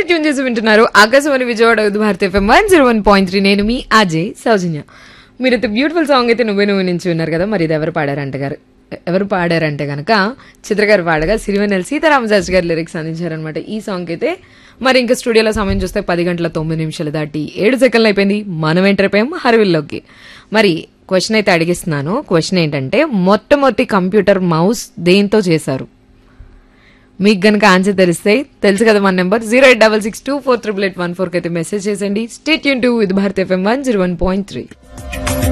మీరు ట్యూన్ చేసి వింటున్నారు ఆకాశవాణి విజయవాడ ఉద్ Bharati FM one zero one point three నేను మీ అజయ్ సౌజన్య మీరు అయితే బ్యూటిఫుల్ సాంగ్ అయితే నువ్వే నువ్వు నుంచి విన్నారు కదా మరి ఇది ఎవరు పాడారంట గారు ఎవరు పాడారంటే గనక చిత్ర గారు పాడగా సిరివెన్నెల సీతారామశాస్త్రి గారు లిరిక్స్ అందించారనమాట ఈ సాంగ్ అయితే మరి ఇంకా స్టూడియోలో సమయం చూస్తే పది గంటల తొమ్మిది నిమిషాలు దాటి ఏడు సెకండ్లు అయిపోయింది మనం ఎంటర్ అయిపోయాం హరవిల్లోకి మరి క్వశ్చన్ అయితే అడిగిస్తున్నాను క్వశ్చన్ ఏంటంటే మొట్టమొదటి కంప్యూటర్ మౌస్ దేంతో చేశారు మీకు గనక ఆన్సర్ తెలిస్తే తెలుసు కదా మన number zero eight double six two four triple eight one ఫోర్కి అయితే మెసేజ్ చేసేయండి స్టేట్ యూన్ to with Bharat FM one zero one point three